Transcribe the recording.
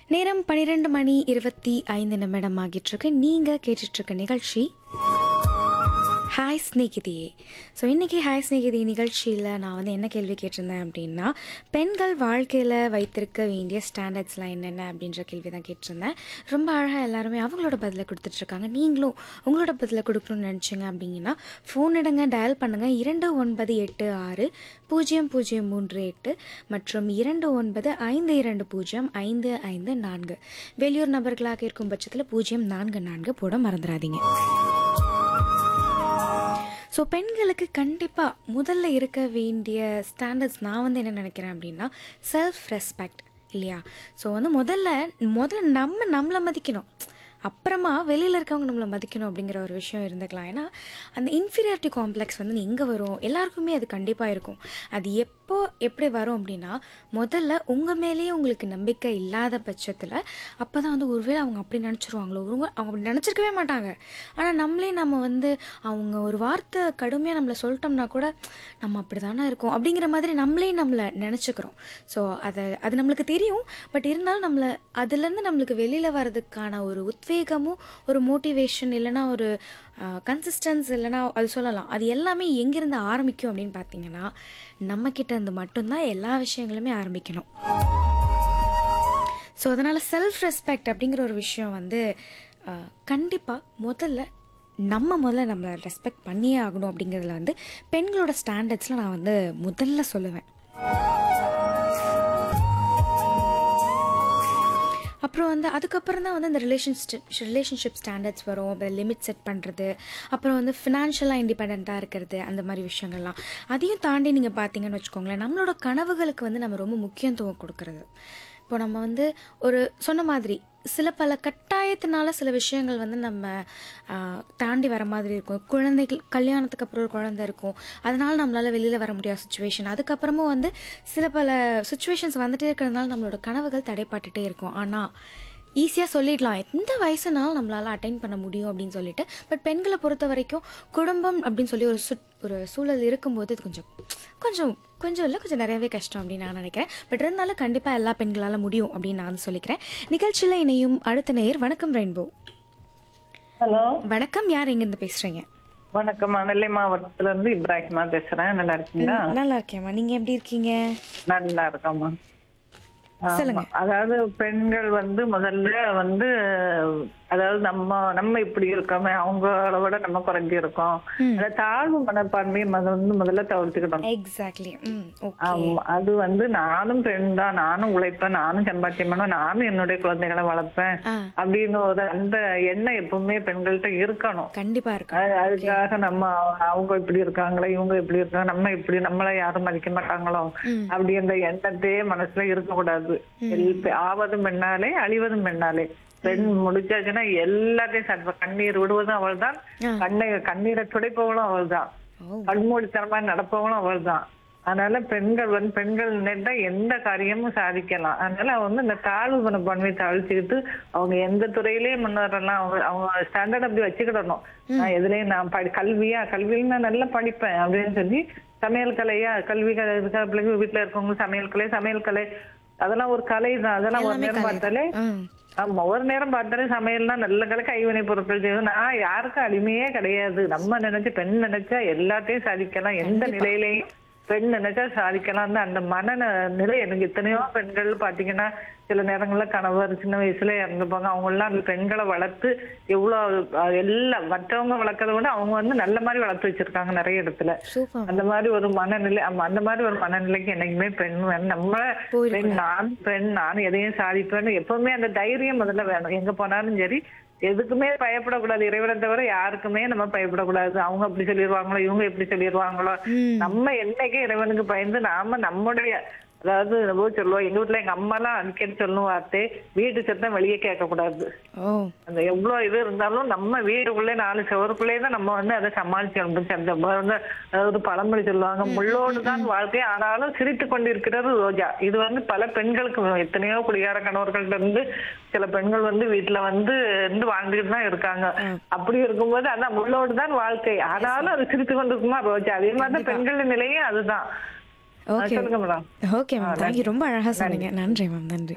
நேரம் பன்னிரெண்டு மணி இருபத்தி ஐந்து நிமிடம் ஆகிட்டு இருக்கு நீங்கள் கேட்டுட்ருக்க நிகழ்ச்சி ஹாய் ஸ்நேகிதியே ஸோ இன்றைக்கி ஹாய் ஸ்நேகிதி நிகழ்ச்சியில் நான் வந்து என்ன கேள்வி கேட்டிருந்தேன் அப்படின்னா பெண்கள் வாழ்க்கையில் வைத்திருக்க வேண்டிய ஸ்டாண்டர்ட்ஸ்லாம் என்னென்ன அப்படின்ற கேள்வி தான் கேட்டிருந்தேன் ரொம்ப அழகாக எல்லாருமே அவங்களோட பதிலை கொடுத்துட்ருக்காங்க நீங்களும் உங்களோட பதிலை கொடுக்கணும்னு நினச்சிங்க அப்படிங்கன்னா ஃபோன் எடுங்க டயல் பண்ணுங்கள் இரண்டு ஒன்பது எட்டு ஆறு பூஜ்ஜியம் பூஜ்ஜியம் மூன்று எட்டு மற்றும் இரண்டு ஒன்பது ஐந்து இரண்டு பூஜ்ஜியம் ஐந்து ஐந்து நான்கு வெளியூர் நபர்களாக இருக்கும் பட்சத்தில் பூஜ்ஜியம் நான்கு நான்கு போட மறந்துடாதீங்க ஸோ பெண்களுக்கு கண்டிப்பாக முதல்ல இருக்க வேண்டிய ஸ்டாண்டர்ட்ஸ் நான் வந்து என்ன நினைக்கிறேன் அப்படின்னா செல்ஃப் ரெஸ்பெக்ட் இல்லையா ஸோ வந்து முதல்ல முதல்ல நம்ம நம்மளை மதிக்கணும் அப்புறமா வெளியில் இருக்கவங்க நம்மளை மதிக்கணும் அப்படிங்கிற ஒரு விஷயம் இருந்துக்கலாம் ஏன்னா அந்த இன்ஃபீரியாரிட்டி காம்ப்ளெக்ஸ் வந்து எங்கே வரும் எல்லாருக்குமே அது கண்டிப்பாக இருக்கும் அது எப்போ எப்படி வரும் அப்படின்னா முதல்ல உங்கள் மேலேயே உங்களுக்கு நம்பிக்கை இல்லாத பட்சத்தில் அப்போ தான் வந்து ஒருவேளை அவங்க அப்படி நினச்சிருவாங்களோ ஒரு அவங்க அப்படி நினச்சிருக்கவே மாட்டாங்க ஆனால் நம்மளே நம்ம வந்து அவங்க ஒரு வார்த்தை கடுமையாக நம்மளை சொல்லிட்டோம்னா கூட நம்ம அப்படி தானே இருக்கோம் அப்படிங்கிற மாதிரி நம்மளே நம்மளை நினச்சிக்கிறோம் ஸோ அதை அது நம்மளுக்கு தெரியும் பட் இருந்தாலும் நம்மளை அதுலேருந்து நம்மளுக்கு வெளியில் வர்றதுக்கான ஒரு உத்வேகமும் ஒரு மோட்டிவேஷன் இல்லைன்னா ஒரு கன்சிஸ்டன்ஸ் இல்லைன்னா அது சொல்லலாம் அது எல்லாமே எங்கேருந்து ஆரம்பிக்கும் அப்படின்னு பார்த்தீங்கன்னா நம்மக்கிட்ட இருந்து மட்டும்தான் எல்லா விஷயங்களுமே ஆரம்பிக்கணும் ஸோ அதனால் செல்ஃப் ரெஸ்பெக்ட் அப்படிங்கிற ஒரு விஷயம் வந்து கண்டிப்பாக முதல்ல நம்ம முதல்ல நம்மளை ரெஸ்பெக்ட் பண்ணியே ஆகணும் அப்படிங்கிறதுல வந்து பெண்களோட ஸ்டாண்டர்ட்ஸில் நான் வந்து முதல்ல சொல்லுவேன் அப்புறம் வந்து அதுக்கப்புறம் தான் வந்து இந்த ரிலேஷன்ஷிப் ரிலேஷன்ஷிப் ஸ்டாண்டர்ட்ஸ் வரும் அந்த லிமிட் செட் பண்ணுறது அப்புறம் வந்து ஃபினான்ஷியலாக இண்டிபெண்ட்டாக இருக்கிறது அந்த மாதிரி விஷயங்கள்லாம் அதையும் தாண்டி நீங்கள் பார்த்தீங்கன்னு வச்சுக்கோங்களேன் நம்மளோட கனவுகளுக்கு வந்து நம்ம ரொம்ப முக்கியத்துவம் கொடுக்கறது இப்போ நம்ம வந்து ஒரு சொன்ன மாதிரி சில பல கட்டாயத்தினால சில விஷயங்கள் வந்து நம்ம ஆஹ், தாண்டி வர மாதிரி இருக்கும் குழந்தைகள் கல்யாணத்துக்கு அப்புறம் ஒரு குழந்தை இருக்கும் அதனால் நம்மளால் வெளியில் வர முடியாத சுச்சுவேஷன் அதுக்கப்புறமும் வந்து சில பல சுச்சுவேஷன்ஸ் வந்துட்டே இருக்கிறதுனால நம்மளோட கனவுகள் தடைப்பட்டுட்டே இருக்கும் ஆனால் ஈஸியாக சொல்லிடலாம் எந்த வயசுனாலும் நம்மளால் அட்டைன் பண்ண முடியும் அப்படின்னு சொல்லிட்டு பட் பெண்களை பொறுத்த வரைக்கும் குடும்பம் அப்படின்னு சொல்லி ஒரு சுட் ஒரு சூழல் இருக்கும்போது இது கொஞ்சம் கொஞ்சம் கொஞ்சம் இல்லை கொஞ்சம் நிறையவே கஷ்டம் அப்படின்னு நான் நினைக்கிறேன் பட் இருந்தாலும் கண்டிப்பாக எல்லா பெண்களால் முடியும் அப்படின்னு நான் சொல்லிக்கிறேன் நிகழ்ச்சியில் இணையும் அடுத்த நேயர் வணக்கம் ரெயின்போ ஹலோ வணக்கம் யார் எங்கேருந்து பேசுகிறீங்க வணக்கம் நெல்லை மாவட்டத்துல இருந்து இப்ராஹிமா பேசுறேன் நல்லா இருக்கீங்களா நல்லா இருக்கேன்மா நீங்கள் எப்படி இருக்கீங்க நல்லா இருக்கம்மா சொல்லுங்க. ஆமா. அதாவது பெண்கள் வந்து முதல்ல வந்து அதாவது நம்ம நம்ம இப்படி இருக்கோமே அவங்கள விட நம்ம குறைஞ்சி இருக்கோம் அந்த தாழ்வு மனப்பான்மையை முத- வந்து முதல்ல தவிர்த்துக்கிட்டோம் எக்ஸாக்ட்லி ம் ஓகே ஆமா அது வந்து நானும் பெண் தான் நானும் உழைப்பேன் நானும் சம்பாத்தியம் பண்ணுவேன் நானும் என்னுடைய குழந்தைகளை வளர்ப்பேன் ஆ அப்படின்னு ஒரு அந்த எண்ணம் எப்பவுமே பெண்கள்கிட்ட இருக்கணும் கண்டிப்பாக இருக்கும் அது- அதுக்காக நம்ம அவங்க இப்படி இருக்காங்களே இவங்க இப்படி இருக்காங்க நம்ம இப்படி நம்மள யாரும் மதிக்க மாட்டாங்களோ ம். அப்படின்ற எண்ணத்தையே மனசுல இருக்கக்கூடாது எல்- ஆவதும் பெண்ணாலே அழிவதும் பெண்ணாலே பெண் முடிச்சாச்சுன்னா எல்லாத்தையும் சர்வ கண்ணீர் விடுவதும் அவள் தான் ஆ. கண்ணை கண்ணீரை துடைப்பவளும் அவள் தான் ஓ கண்மூடித்தனமா நடப்பவளும் அவள் தான் அதனால பெண்கள் வந்து பெண்கள் நினைத்தா எந்த காரியமும் சாதிக்கலாம் அதனால அவங்க வந்து இந்த தாழ்வு மனப்பான்மையை தாழ்த்திக்கிட்டு அவங்க எந்த துறையிலயும் முன்னேறலாம் அவங்க அவங்க ஸ்டாண்டர்ட் அப்படி வச்சுக்கிடணும் நான் எதுலயும் நான் படி கல்வியா கல்வியில நான் நல்லா படிப்பேன் அப்படின்னு சொல்லி சமையல் கலையா கல்வி கலை இருக்கிற பிள்ளைங்க வீட்டுல இருக்கவங்க சமையல் கலை சமையல் கலை அதெல்லாம் ஒரு கலை தான் அதெல்லாம் ஒரு எல்லாமே நேரம் கலை பார்த்தாலே ம் ஆமா ஒரு நேரம் பார்த்தாலே சமையல்னா நல்ல கலை கைவினை பொருட்கள் செய்வது நான் யாருக்கும் அடிமையே கிடையாது நம்ம நினைச்சு பெண் நினைச்சா எல்லாத்தையும் சாதிக்கலாம் எந்த நிலையிலையும் பெண் நினைச்சா சாதிக்கலாம் அந்த மன நிலை எனக்கு எத்தனையோ பெண்கள் பாத்தீங்கன்னா சில நேரங்கள்ல கணவர் சின்ன வயசுல இறந்துப்பாங்க அவங்க எல்லாம் அந்த பெண்களை வளர்த்து எவ்வளவு அஹ், எல்லாம் மற்றவங்க வளர்க்கறத விட அவங்க வந்து நல்ல மாதிரி வளர்த்து வச்சிருக்காங்க நிறைய இடத்துல சூப்பர் அந்த மாதிரி ஒரு மனநிலை ஆமா, அந்த மாதிரி ஒரு மனநிலைக்கு என்னைக்குமே பெண் வேணும் நம்ம போயிடக்கூடாது. பெண் நான் பெண் நான் எதையும் சாதிப்பேன்னு எப்பவுமே அந்த தைரியம் முதல்ல வேணும் எங்க போனாலும் சரி எதுக்குமே பயப்படக்கூடாது இறைவனை தவிர யாருக்குமே நம்ம பயப்படக்கூடாது அவங்க அப்படி சொல்லிடுவாங்களோ இவங்க எப்படி சொல்லிடுவாங்களோ ம் நம்ம என்னைக்கு இறைவனுக்கு பயந்து நாம நம்முடைய அதாவது நம்ம சொல்லுவோம் எங்க வீட்டுல எங்க அம்மா எல்லாம் அடிக்கடி சொல்லும் வார்த்தை வீட்டு சத்தம் வெளியே கேட்க கூடாது ஓ அந்த எவ்வளவு இது இருந்தாலும் நம்ம வீடுக்குள்ளே நாலு சுவருக்குள்ளே தான் நம்ம வந்து அதை சமாளிச்சு அந்த வந்து அதாவது பழமொழி சொல்லுவாங்க முள்ளோடு தான் வாழ்க்கை ஆனாலும் சிரித்து கொண்டிருக்கிறது ரோஜா இது வந்து பல பெண்களுக்கு எத்தனையோ குடிகார கணவர்கள்ட்ட இருந்து சில பெண்கள் வந்து வீட்டுல வந்து இருந்து வாழ்ந்துட்டு தான் இருக்காங்க அப்படி இருக்கும்போது அதான் முள்ளோடு தான் வாழ்க்கை ஆனாலும் அது சிரித்து கொண்டிருக்குமா ரோஜா அதே மாதிரி தான் பெண்களின் நிலையே அதுதான் ஓகே சொல்லுங்க மேடம் ஓகே மேம் தேங்க்யூ ரொம்ப அழகாக சொன்னீங்க நன்றி மேம் நன்றி